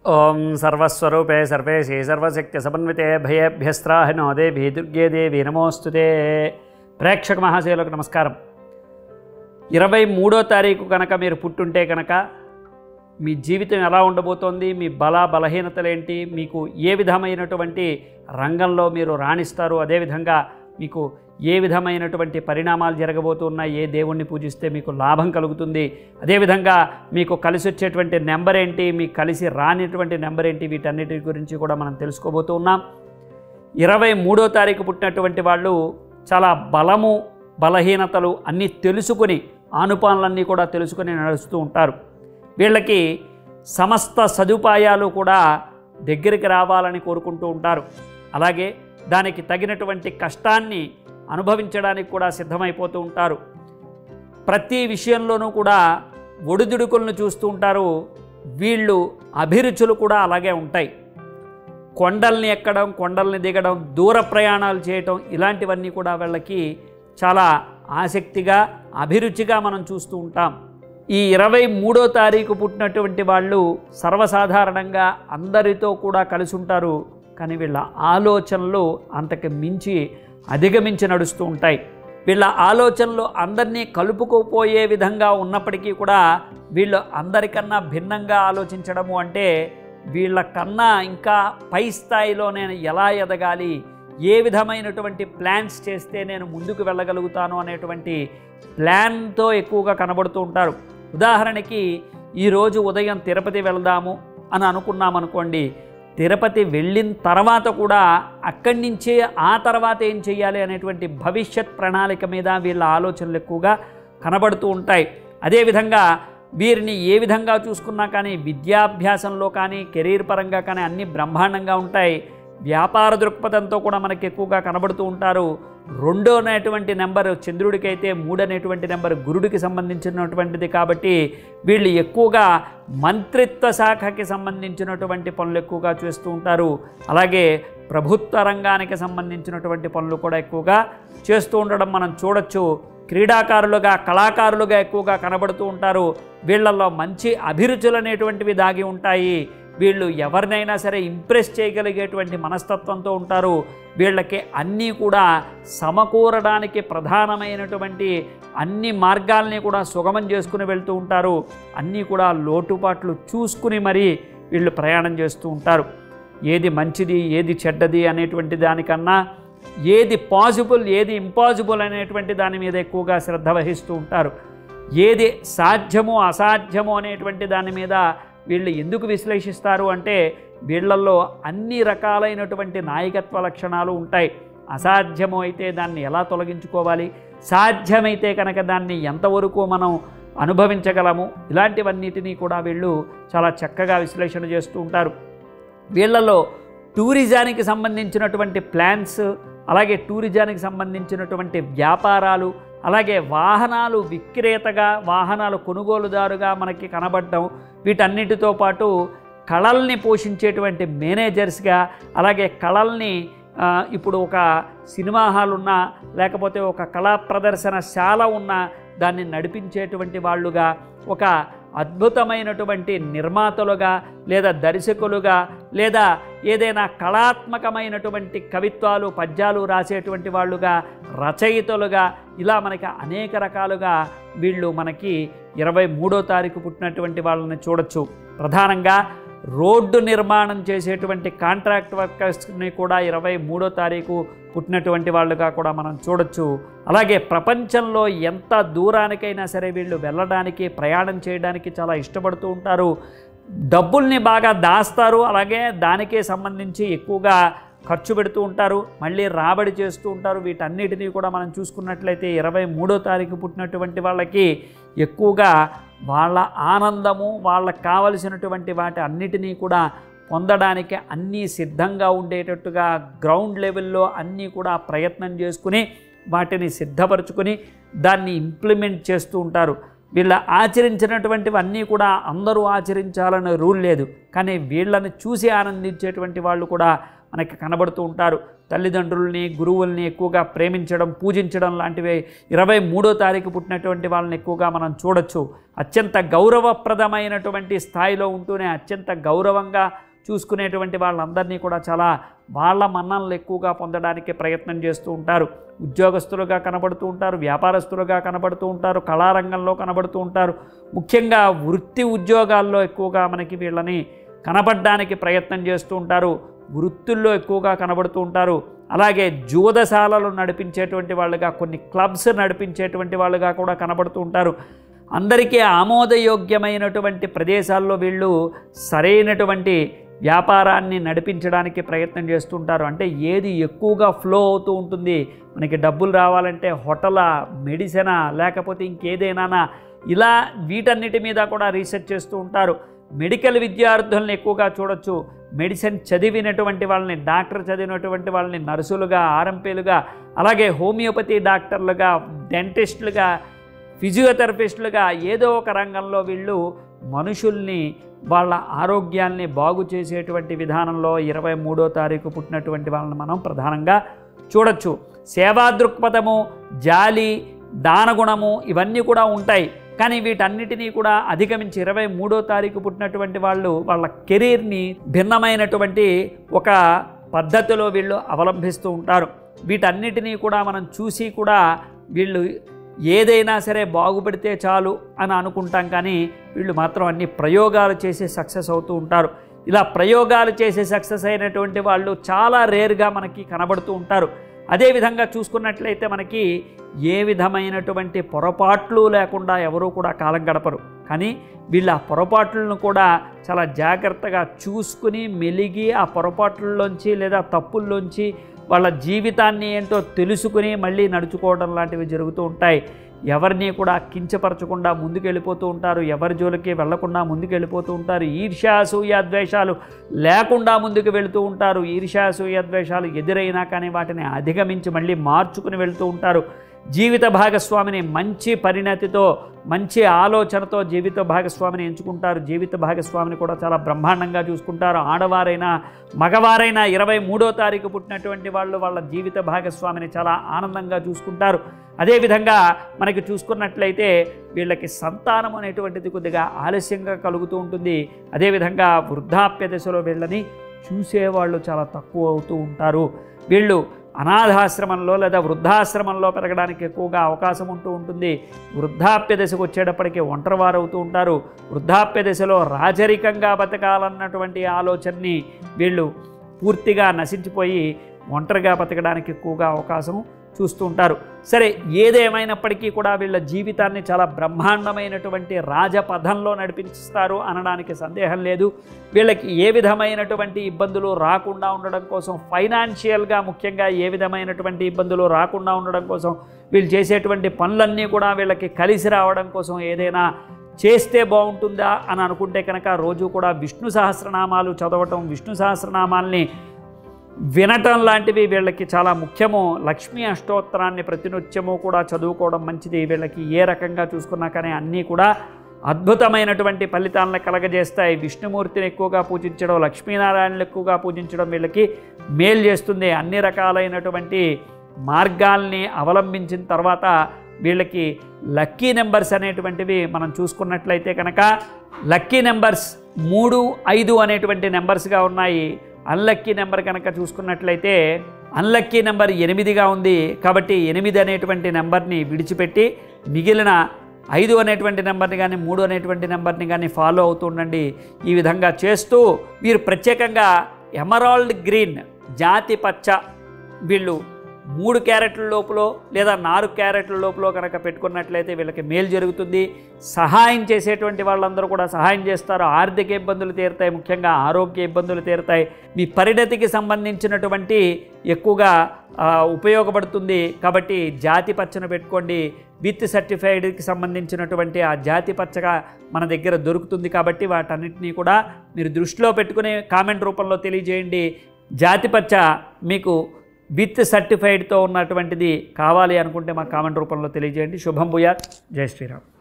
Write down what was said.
ఓం సర్వస్వరూపే సర్వేశే సర్వశక్తి సమన్వితే భయేభ్యస్త్రాహినో దేవి దుర్గే దేవి నమోస్తుతే ప్రేక్షక మహాశయులకు నమస్కారం ఇరవై మూడో తారీఖు కనుక మీరు పుట్టుంటే కనుక మీ జీవితం ఎలా ఉండబోతోంది మీ బల బలహీనతలేంటి మీకు ఏ విధమైనటువంటి రంగంలో మీరు రాణిస్తారు అదేవిధంగా మీకు ఏ విధమైనటువంటి పరిణామాలు జరగబోతున్నాయి ఏ దేవుణ్ణి పూజిస్తే మీకు లాభం కలుగుతుంది అదేవిధంగా మీకు కలిసి వచ్చేటువంటి నెంబర్ ఏంటి మీకు కలిసి రానిటువంటి నెంబర్ ఏంటి వీటన్నిటి గురించి కూడా మనం తెలుసుకోబోతూ ఉన్నాం ఇరవై మూడో తారీఖు పుట్టినటువంటి వాళ్ళు చాలా బలము బలహీనతలు అన్నీ తెలుసుకుని ఆనుపానులన్నీ కూడా తెలుసుకుని నడుస్తూ ఉంటారు వీళ్ళకి సమస్త సదుపాయాలు కూడా దగ్గరికి రావాలని కోరుకుంటూ ఉంటారు అలాగే దానికి తగినటువంటి కష్టాన్ని అనుభవించడానికి కూడా సిద్ధమైపోతూ ఉంటారు ప్రతి విషయంలోనూ కూడా ఒడిదుడుకులను చూస్తూ ఉంటారు వీళ్ళు అభిరుచులు కూడా అలాగే ఉంటాయి కొండల్ని ఎక్కడం కొండల్ని దిగడం దూర ప్రయాణాలు చేయటం ఇలాంటివన్నీ కూడా వీళ్ళకి చాలా ఆసక్తిగా అభిరుచిగా మనం చూస్తూ ఉంటాం ఈ ఇరవై మూడో తారీఖు పుట్టినటువంటి వాళ్ళు సర్వసాధారణంగా అందరితో కూడా కలిసి ఉంటారు కానీ వీళ్ళ ఆలోచనలు అంతకు మించి అధిగమించి నడుస్తూ ఉంటాయి వీళ్ళ ఆలోచనలు అందరినీ కలుపుకుపోయే విధంగా ఉన్నప్పటికీ కూడా వీళ్ళు అందరికన్నా భిన్నంగా ఆలోచించడము అంటే వీళ్ళ కన్నా ఇంకా పై స్థాయిలో నేను ఎలా ఎదగాలి ఏ విధమైనటువంటి ప్లాన్స్ చేస్తే నేను ముందుకు వెళ్ళగలుగుతాను అనేటువంటి ప్లాన్తో ఎక్కువగా కనబడుతూ ఉంటారు ఉదాహరణకి ఈరోజు ఉదయం తిరుపతి వెళ్దాము అని అనుకున్నామనుకోండి తిరుపతి వెళ్ళిన తర్వాత కూడా అక్కడి నుంచే ఆ తర్వాత ఏం చేయాలి అనేటువంటి భవిష్యత్ ప్రణాళిక మీద వీళ్ళ ఆలోచనలు ఎక్కువగా కనబడుతూ ఉంటాయి అదేవిధంగా వీరిని ఏ విధంగా చూసుకున్నా కానీ విద్యాభ్యాసంలో కానీ కెరీర్ పరంగా కానీ అన్నీ బ్రహ్మాండంగా ఉంటాయి వ్యాపార దృక్పథంతో కూడా మనకి ఎక్కువగా కనబడుతూ ఉంటారు రెండో అనేటువంటి నెంబర్ చంద్రుడికి అయితే మూడు అనేటువంటి నెంబర్ గురుడికి సంబంధించినటువంటిది కాబట్టి వీళ్ళు ఎక్కువగా మంత్రిత్వ శాఖకి సంబంధించినటువంటి పనులు ఎక్కువగా చేస్తూ ఉంటారు అలాగే ప్రభుత్వ రంగానికి సంబంధించినటువంటి పనులు కూడా ఎక్కువగా చేస్తూ ఉండడం మనం చూడొచ్చు క్రీడాకారులుగా కళాకారులుగా ఎక్కువగా కనబడుతూ ఉంటారు వీళ్ళల్లో మంచి అభిరుచులు అనేటువంటివి దాగి ఉంటాయి వీళ్ళు ఎవరినైనా సరే ఇంప్రెస్ చేయగలిగేటువంటి మనస్తత్వంతో ఉంటారు వీళ్ళకి అన్నీ కూడా సమకూరడానికి ప్రధానమైనటువంటి అన్ని మార్గాల్ని కూడా సుగమం చేసుకుని వెళ్తూ ఉంటారు అన్నీ కూడా లోటుపాట్లు చూసుకుని మరీ వీళ్ళు ప్రయాణం చేస్తూ ఉంటారు ఏది మంచిది ఏది చెడ్డది అనేటువంటి దానికన్నా ఏది పాసిబుల్ ఏది ఇంపాసిబుల్ అనేటువంటి దాని మీద ఎక్కువగా శ్రద్ధ వహిస్తూ ఉంటారు ఏది సాధ్యమో అసాధ్యమో అనేటువంటి దాని మీద వీళ్ళు ఎందుకు విశ్లేషిస్తారు అంటే వీళ్ళల్లో అన్ని రకాలైనటువంటి నాయకత్వ లక్షణాలు ఉంటాయి అసాధ్యము అయితే దాన్ని ఎలా తొలగించుకోవాలి సాధ్యమైతే కనుక దాన్ని ఎంతవరకు మనం అనుభవించగలము ఇలాంటివన్నిటినీ కూడా వీళ్ళు చాలా చక్కగా విశ్లేషణ చేస్తూ ఉంటారు వీళ్ళలో టూరిజానికి సంబంధించినటువంటి ప్లాన్స్ అలాగే టూరిజానికి సంబంధించినటువంటి వ్యాపారాలు అలాగే వాహనాలు విక్రేతగా వాహనాలు కొనుగోలుదారుగా మనకి కనబడటం వీటన్నిటితో పాటు కళల్ని పోషించేటువంటి మేనేజర్స్గా అలాగే కళల్ని ఆ, ఇప్పుడు ఒక సినిమా హాల్ ఉన్నా లేకపోతే ఒక కళా ప్రదర్శనశాల ఉన్నా దాన్ని నడిపించేటువంటి వాళ్ళుగా ఒక అద్భుతమైనటువంటి నిర్మాతలుగా లేదా దర్శకులుగా లేదా ఏదైనా కళాత్మకమైనటువంటి కవిత్వాలు పద్యాలు రాసేటువంటి వాళ్ళుగా రచయితలుగా ఇలా మనకి అనేక రకాలుగా వీళ్ళు మనకి ఇరవై మూడో తారీఖు పుట్టినటువంటి వాళ్ళని చూడొచ్చు ప్రధానంగా రోడ్డు నిర్మాణం చేసేటువంటి కాంట్రాక్ట్ వర్కర్స్ని కూడా ఇరవై మూడో తారీఖు పుట్టినటువంటి వాళ్ళుగా కూడా మనం చూడొచ్చు అలాగే ప్రపంచంలో ఎంత దూరానికైనా సరే వీళ్ళు వెళ్ళడానికి ప్రయాణం చేయడానికి చాలా ఇష్టపడుతూ ఉంటారు డబ్బుల్ని బాగా దాస్తారు అలాగే దానికే సంబంధించి ఎక్కువగా ఖర్చు పెడుతూ ఉంటారు మళ్ళీ రాబడి చేస్తూ ఉంటారు వీటన్నిటినీ కూడా మనం చూసుకున్నట్లయితే ఇరవై మూడో తారీఖు పుట్టినటువంటి వాళ్ళకి ఎక్కువగా వాళ్ళ ఆనందము వాళ్ళకి కావలసినటువంటి వాటి అన్నిటినీ కూడా పొందడానికి అన్నీ సిద్ధంగా ఉండేటట్టుగా గ్రౌండ్ లెవెల్లో అన్నీ కూడా ప్రయత్నం చేసుకుని వాటిని సిద్ధపరచుకొని దాన్ని ఇంప్లిమెంట్ చేస్తూ ఉంటారు వీళ్ళ ఆచరించినటువంటివన్నీ కూడా అందరూ ఆచరించాలనే రూల్ లేదు కానీ వీళ్ళని చూసి ఆనందించేటువంటి వాళ్ళు కూడా మనకి కనబడుతూ ఉంటారు తల్లిదండ్రుల్ని గురువుల్ని ఎక్కువగా ప్రేమించడం పూజించడం లాంటివి ఇరవై మూడో తారీఖు పుట్టినటువంటి వాళ్ళని ఎక్కువగా మనం చూడొచ్చు అత్యంత గౌరవప్రదమైనటువంటి స్థాయిలో ఉంటూనే అత్యంత గౌరవంగా చూసుకునేటువంటి వాళ్ళందరినీ కూడా చాలా వాళ్ళ మన్ననలు ఎక్కువగా పొందడానికి ప్రయత్నం చేస్తూ ఉంటారు ఉద్యోగస్తులుగా కనబడుతూ ఉంటారు వ్యాపారస్తులుగా కనబడుతూ ఉంటారు కళారంగంలో కనబడుతూ ఉంటారు ముఖ్యంగా వృత్తి ఉద్యోగాల్లో ఎక్కువగా మనకి వీళ్ళని కనబడడానికి ప్రయత్నం చేస్తూ ఉంటారు వృత్తుల్లో ఎక్కువగా కనబడుతూ ఉంటారు అలాగే జూదశాలలు నడిపించేటువంటి వాళ్ళుగా కొన్ని క్లబ్స్ నడిపించేటువంటి వాళ్ళుగా కూడా కనబడుతూ ఉంటారు అందరికీ ఆమోదయోగ్యమైనటువంటి ప్రదేశాల్లో వీళ్ళు సరైనటువంటి వ్యాపారాన్ని నడిపించడానికి ప్రయత్నం చేస్తుంటారు అంటే ఏది ఎక్కువగా ఫ్లో అవుతూ ఉంటుంది మనకి డబ్బులు రావాలంటే హోటలా మెడిసినా లేకపోతే ఇంకేదైనా ఇలా వీటన్నిటి మీద కూడా రీసెర్చ్ చేస్తూ ఉంటారు మెడికల్ విద్యార్థులను ఎక్కువగా చూడొచ్చు మెడిసిన్ చదివినటువంటి వాళ్ళని డాక్టర్ చదివినటువంటి వాళ్ళని నర్సులుగా ఆర్ఎంపీలుగా అలాగే హోమియోపతి డాక్టర్లుగా డెంటిస్టులుగా ఫిజియోథెరపిస్టులుగా ఏదో ఒక రంగంలో వీళ్ళు మనుషుల్ని వాళ్ళ ఆరోగ్యాల్ని బాగు చేసేటువంటి విధానంలో ఇరవై మూడో తారీఖు పుట్టినటువంటి వాళ్ళని మనం ప్రధానంగా చూడొచ్చు సేవా దృక్పథము జాలి దానగుణము ఇవన్నీ కూడా ఉంటాయి కానీ వీటన్నిటినీ కూడా అధిగమించి ఇరవై మూడో తారీఖు పుట్టినటువంటి వాళ్ళు వాళ్ళ కెరీర్ని భిన్నమైనటువంటి ఒక పద్ధతిలో వీళ్ళు అవలంబిస్తూ ఉంటారు వీటన్నిటినీ కూడా మనం చూసి కూడా వీళ్ళు ఏదైనా సరే బాగుపడితే చాలు అని అనుకుంటాం కానీ వీళ్ళు మాత్రం అన్ని ప్రయోగాలు చేసి సక్సెస్ అవుతూ ఉంటారు ఇలా ప్రయోగాలు చేసి సక్సెస్ అయినటువంటి వాళ్ళు చాలా రేర్గా మనకి కనబడుతూ ఉంటారు అదేవిధంగా చూసుకున్నట్లయితే మనకి ఏ విధమైనటువంటి పొరపాట్లు లేకుండా ఎవరూ కూడా కాలం గడపరు కానీ వీళ్ళ ఆ పొరపాట్లను కూడా చాలా జాగ్రత్తగా చూసుకుని మెలిగి ఆ పొరపాట్లలోంచి లేదా తప్పుల్లోంచి వాళ్ళ జీవితాన్ని ఏంటో తెలుసుకుని మళ్ళీ నడుచుకోవడం లాంటివి జరుగుతూ ఉంటాయి ఎవరిని కూడా కించపరచకుండా ముందుకు వెళ్ళిపోతూ ఉంటారు ఎవరి జోలికి వెళ్లకుండా ముందుకు వెళ్ళిపోతూ ఉంటారు ఈర్ష్యాసూయ ద్వేషాలు లేకుండా ముందుకు వెళుతూ ఉంటారు ఈర్ష్యాసూయ ద్వేషాలు ఎదురైనా కానీ వాటిని అధిగమించి మళ్ళీ మార్చుకుని వెళుతూ ఉంటారు జీవిత భాగస్వామిని మంచి పరిణతితో మంచి ఆలోచనతో జీవిత భాగస్వామిని ఎంచుకుంటారు జీవిత భాగస్వామిని కూడా చాలా బ్రహ్మాండంగా చూసుకుంటారు ఆడవారైనా మగవారైనా ఇరవై మూడో తారీఖు పుట్టినటువంటి వాళ్ళు వాళ్ళ జీవిత భాగస్వామిని చాలా ఆనందంగా చూసుకుంటారు అదేవిధంగా మనకి చూసుకున్నట్లయితే వీళ్ళకి సంతానం అనేటువంటిది కొద్దిగా ఆలస్యంగా కలుగుతూ ఉంటుంది అదేవిధంగా వృద్ధాప్య దశలో వీళ్ళని చూసేవాళ్ళు చాలా తక్కువ అవుతూ ఉంటారు వీళ్ళు అనాథాశ్రమంలో లేదా వృద్ధాశ్రమంలో పెరగడానికి ఎక్కువగా అవకాశం ఉంటూ ఉంటుంది వృద్ధాప్య దశకు వచ్చేటప్పటికి ఒంటరివారు అవుతూ ఉంటారు వృద్ధాప్య దశలో రాజరికంగా బతకాలన్నటువంటి ఆలోచనని వీళ్ళు పూర్తిగా నశించిపోయి ఒంటరిగా బతకడానికి ఎక్కువగా అవకాశం చూస్తూ ఉంటారు సరే ఏదేమైనప్పటికీ కూడా వీళ్ళ జీవితాన్ని చాలా బ్రహ్మాండమైనటువంటి రాజపథంలో నడిపిస్తారు అనడానికి సందేహం లేదు వీళ్ళకి ఏ విధమైనటువంటి ఇబ్బందులు రాకుండా ఉండడం కోసం ఫైనాన్షియల్గా ముఖ్యంగా ఏ విధమైనటువంటి ఇబ్బందులు రాకుండా ఉండడం కోసం వీళ్ళు చేసేటువంటి పనులన్నీ కూడా వీళ్ళకి కలిసి రావడం కోసం ఏదైనా చేస్తే బాగుంటుందా అని అనుకుంటే కనుక రోజు కూడా విష్ణు సహస్రనామాలు చదవటం విష్ణు సహస్రనామాల్ని వినటం లాంటివి వీళ్ళకి చాలా ముఖ్యము లక్ష్మీ అష్టోత్తరాన్ని ప్రతినిత్యము కూడా చదువుకోవడం మంచిది వీళ్ళకి ఏ రకంగా చూసుకున్నా కానీ అన్నీ కూడా అద్భుతమైనటువంటి ఫలితాలను కలగజేస్తాయి విష్ణుమూర్తిని ఎక్కువగా పూజించడం లక్ష్మీనారాయణలు ఎక్కువగా పూజించడం వీళ్ళకి మేలు చేస్తుంది అన్ని రకాలైనటువంటి మార్గాల్ని అవలంబించిన తర్వాత వీళ్ళకి లక్కీ నెంబర్స్ అనేటువంటివి మనం చూసుకున్నట్లయితే కనుక లక్కీ నెంబర్స్ మూడు ఐదు అనేటువంటి నెంబర్స్గా ఉన్నాయి అన్లక్కీ నెంబర్ కనుక చూసుకున్నట్లయితే అన్లక్కీ నెంబర్ ఎనిమిదిగా ఉంది కాబట్టి ఎనిమిది అనేటువంటి నెంబర్ని విడిచిపెట్టి మిగిలిన ఐదు అనేటువంటి నెంబర్ని కానీ మూడు అనేటువంటి నెంబర్ని కానీ ఫాలో అవుతూ ఉండండి ఈ విధంగా చేస్తూ వీరు ప్రత్యేకంగా ఎమరాల్డ్ గ్రీన్ జాతి పచ్చ వీళ్ళు మూడు క్యారెట్ల లోపల లేదా నాలుగు క్యారెట్ల లోపల కనుక పెట్టుకున్నట్లయితే వీళ్ళకి మేలు జరుగుతుంది సహాయం చేసేటువంటి వాళ్ళందరూ కూడా సహాయం చేస్తారు ఆర్థిక ఇబ్బందులు తీరుతాయి ముఖ్యంగా ఆరోగ్య ఇబ్బందులు తీరుతాయి మీ పరిణతికి సంబంధించినటువంటి ఎక్కువగా ఆ, ఉపయోగపడుతుంది కాబట్టి జాతి పచ్చను పెట్టుకోండి విత్ సర్టిఫైడ్కి సంబంధించినటువంటి ఆ జాతి పచ్చగా మన దగ్గర దొరుకుతుంది కాబట్టి వాటన్నిటినీ కూడా మీరు దృష్టిలో పెట్టుకుని కామెంట్ రూపంలో తెలియజేయండి జాతి పచ్చ మీకు విత్ సర్టిఫైడ్తో ఉన్నటువంటిది కావాలి అనుకుంటే మా కామెంట్ రూపంలో తెలియజేయండి శుభం భూయాత్ జై శ్రీరామ్